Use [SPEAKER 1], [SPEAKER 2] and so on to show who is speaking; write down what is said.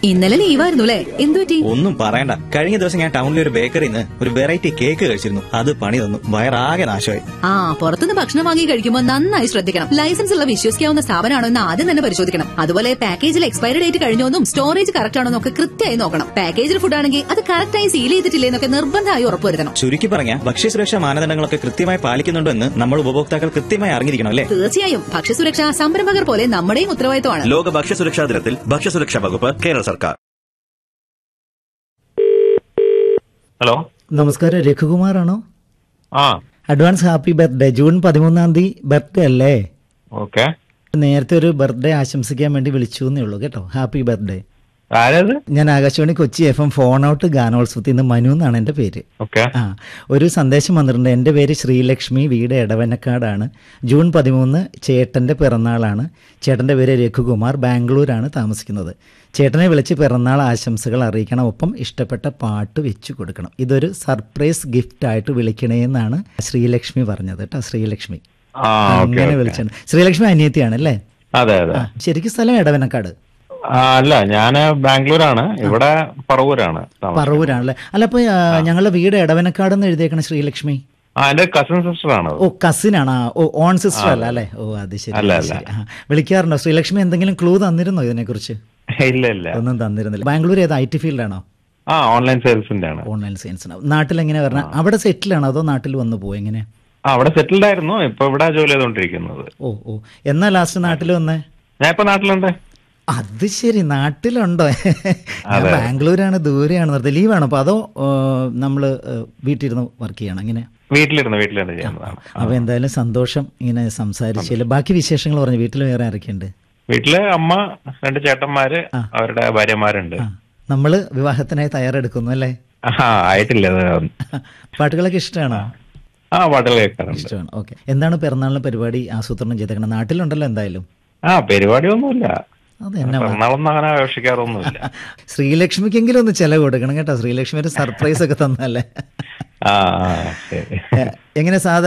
[SPEAKER 1] ഇന്നലെ ലീവായിരുന്നു അല്ലേ എന്തു പറ്റി
[SPEAKER 2] ഒന്നും പറയണ്ട കഴിഞ്ഞ ദിവസം ഞാൻ ടൗണിലെ ഒരു ബേക്കറിയിൽ നിന്ന് ഒരു വെറൈറ്റി കേക്ക് കഴിച്ചിരുന്നു അത് പണി തന്നു വയറാകെ നാശമായി
[SPEAKER 1] ആ പുറത്തുനിന്ന് ഭക്ഷണം വാങ്ങി കഴിക്കുമ്പോൾ നന്നായി ശ്രദ്ധിക്കണം ലൈസൻസ് ഉള്ള വിശ്വസിക്കാവുന്ന സ്ഥാപനമാണോ എന്ന് ആദ്യം തന്നെ പരിശോധിക്കണം അതുപോലെ പാക്കേജിൽ എക്സ്പയറി ഡേറ്റ് കഴിഞ്ഞോന്നും സ്റ്റോറേജ് കറക്റ്റ് ആണോ എന്നൊക്കെ കൃത്യമായി നോക്കണം പാക്കേജിൽ ഫുഡ് ആണെങ്കിൽ അത് കറക്റ്റായി സീൽ ചെയ്തിട്ടില്ലേ എന്നൊക്കെ നിർബന്ധമായി ഉറപ്പുവരുത്തണം
[SPEAKER 2] ചുരുക്കി പറഞ്ഞ ഭക്ഷ്യസുരക്ഷാ മാനദണ്ഡങ്ങളൊക്കെ കൃത്യമായി പാലിക്കുന്നുണ്ടോ എന്ന് നമ്മൾ ഉപഭോക്താക്കൾ കൃത്യമായി അറിഞ്ഞിരിക്കണം അല്ലേ
[SPEAKER 1] തീർച്ചയായും ഭക്ഷ്യസുരക്ഷ സംരംഭകർ പോലെ നമ്മുടെയും ഉത്തരവാദിത്തമാണ്
[SPEAKER 3] ലോക ഭക്ഷ്യസുരക്ഷാ ദിനത്തിൽ ഭക്ഷ്യസുരക്ഷാ വകുപ്പ് കേരള സർക്കാർ
[SPEAKER 4] ഹലോ
[SPEAKER 5] നമസ്കാരം രഘുകുമാറാണോ
[SPEAKER 4] ആ
[SPEAKER 5] അഡ്വാൻസ് ഹാപ്പി ബർത്ത്ഡേ ജൂൺ പതിമൂന്നാം തീയതി ബർത്ത്ഡേ അല്ലേ
[SPEAKER 4] ഓക്കെ
[SPEAKER 5] നേരത്തെ ഒരു ബർത്ത്ഡേ ആശംസിക്കാൻ വേണ്ടി വിളിച്ചു എന്നേ ഉള്ളൂ കേട്ടോ ഹാപ്പി ബർത്ത്ഡേ
[SPEAKER 4] ആരത്
[SPEAKER 5] ഞാൻ Akashvani Kochi F M phone out ഗാനോത്സവത്തിൽ നിന്ന് മനു എന്നാണ് എൻ്റെ പേര്
[SPEAKER 4] ഓക്കെ
[SPEAKER 5] ആ ഒരു സന്ദേശം വന്നിട്ടുണ്ട് എൻ്റെ പേര് ശ്രീലക്ഷ്മി വീട് എടവനക്കാടാണ് ജൂൺ പതിമൂന്ന് ചേട്ടൻ്റെ പിറന്നാളാണ് ചേട്ടൻ്റെ പേര് രഘുകുമാർ ബാംഗ്ലൂരാണ് താമസിക്കുന്നത് ചേട്ടനെ വിളിച്ച് പിറന്നാൾ ആശംസകൾ അറിയിക്കണം ഒപ്പം ഇഷ്ടപ്പെട്ട പാട്ട് വെച്ചു കൊടുക്കണം ഇതൊരു സർപ്രൈസ് ഗിഫ്റ്റ് ആയിട്ട് വിളിക്കണേ എന്നാണ് ശ്രീലക്ഷ്മി പറഞ്ഞത് കേട്ടോ ശ്രീലക്ഷ്മി
[SPEAKER 4] ആ ഓക്കെ
[SPEAKER 5] അങ്ങനെ വിളിച്ചാണ് ശ്രീലക്ഷ്മി അനിയത്തിയാണ് അല്ലേ
[SPEAKER 4] അതെ അതെ
[SPEAKER 5] ആ ശരിക്കും സ്ഥലം എടവനക്കാട്
[SPEAKER 4] ആ, അല്ല ഞാന് ബാംഗ്ലൂരാണ് ഇവിടെ പറവൂരാണ് താമസം.
[SPEAKER 5] പറവൂരാണല്ലേ അല്ല അപ്പൊ ആ, ഞങ്ങളുടെ വീട് എടവനക്കാട് എന്ന് എഴുതിയേക്കണം ശ്രീലക്ഷ്മി
[SPEAKER 4] ആ എന്റെ കസിൻ സിസ്റ്റർ ആണ്
[SPEAKER 5] ഓ കസിൻ ആണ് ഓ ഓൺ സിസ്റ്റർ അല്ല അല്ലേ ഓ അത് ശരി
[SPEAKER 4] അല്ല,
[SPEAKER 5] അത്
[SPEAKER 4] അല്ല.
[SPEAKER 5] ശരി. ആ, വിളിക്കാറുണ്ടോ ശ്രീലക്ഷ്മി എന്തെങ്കിലും ക്ലൂ തന്നിരുന്നോ ഇതിനെക്കുറിച്ച്
[SPEAKER 4] ഇല്ല ഇല്ല
[SPEAKER 5] ഒന്നും തന്നിരുന്നില്ല ബാംഗ്ലൂർ ഏത് ഐ ടി ഫീൽഡാണോ
[SPEAKER 4] ആ ഓൺലൈൻ സെയിൽസിന്റെ ആണ്
[SPEAKER 5] ഓൺലൈൻ സയൻസ് നാട്ടിൽ എങ്ങനെ പറഞ്ഞാൽ അവിടെ സെറ്റിൽ ആണോ അതോ നാട്ടിൽ വന്നു പോയി എങ്ങനെ
[SPEAKER 4] ആ അവിടെ സെറ്റിൽഡ് ആയിരുന്നു ഇപ്പൊ ഇവിടെ ജോലി ചെയ്തോണ്ടിരിക്കുന്നത്
[SPEAKER 5] ഓ ഓ എന്നാ ലാസ്റ്റ് നാട്ടിൽ വന്നേ
[SPEAKER 4] ഞാൻ ഇപ്പൊ നാട്ടിലുണ്ട്
[SPEAKER 5] അത് ശരി നാട്ടിലുണ്ടോ ഞാൻ ബാംഗ്ലൂരാണ് ദൂരെയാണ് നിർത്തി ലീവാണോ അപ്പൊ അതോ നമ്മൾ വീട്ടിലിരുന്ന് വർക്ക് ചെയ്യണം അങ്ങനെ
[SPEAKER 4] വീട്ടിലിരുന്ന് വീട്ടിലിരുന്ന് ചെയ്യുന്നതാണ്
[SPEAKER 5] അപ്പൊ എന്തായാലും സന്തോഷം ഇങ്ങനെ സംസാരിച്ചില്ല ബാക്കി വിശേഷങ്ങൾ പറഞ്ഞു വീട്ടിൽ വേറെ ആരൊക്കെയുണ്ട്
[SPEAKER 4] വീട്ടില് അമ്മ രണ്ട് ചേട്ടന്മാര് അവരുടെ ഭാര്യമാരുണ്ട്
[SPEAKER 5] ആ നമ്മള് വിവാഹത്തിനായി തയ്യാറെടുക്കുന്നു അല്ലേ
[SPEAKER 4] ആ ആയിട്ടില്ല അത്.
[SPEAKER 5] പാട്ടുകളൊക്കെ ഇഷ്ടമാണോ
[SPEAKER 4] ആ പാട്ടുകൾ കേൾക്കാറുണ്ട്
[SPEAKER 5] ഇഷ്ടമാണ് ഓക്കെ എന്താണ് പിറന്നാളിന് പരിപാടി ആസൂത്രണം ചെയ്തേക്കണം നാട്ടിലുണ്ടല്ലോ എന്തായാലും
[SPEAKER 4] ആ പരിപാടിയൊന്നുമില്ല
[SPEAKER 5] അത് എന്നാ
[SPEAKER 4] പിറന്നാളൊന്നും അങ്ങനെ ആഘോഷിക്കാറൊന്നുമില്ല
[SPEAKER 5] ശ്രീലക്ഷ്മിക്കെങ്കിലും ഒന്ന് ചെലവ് കൊടുക്കണം കേട്ടോ ശ്രീലക്ഷ്മി ഒരു സർപ്രൈസ് ഒക്കെ തന്നല്ലേ
[SPEAKER 4] ആ ആ, ശരി
[SPEAKER 5] എങ്ങനെ സാധാരണ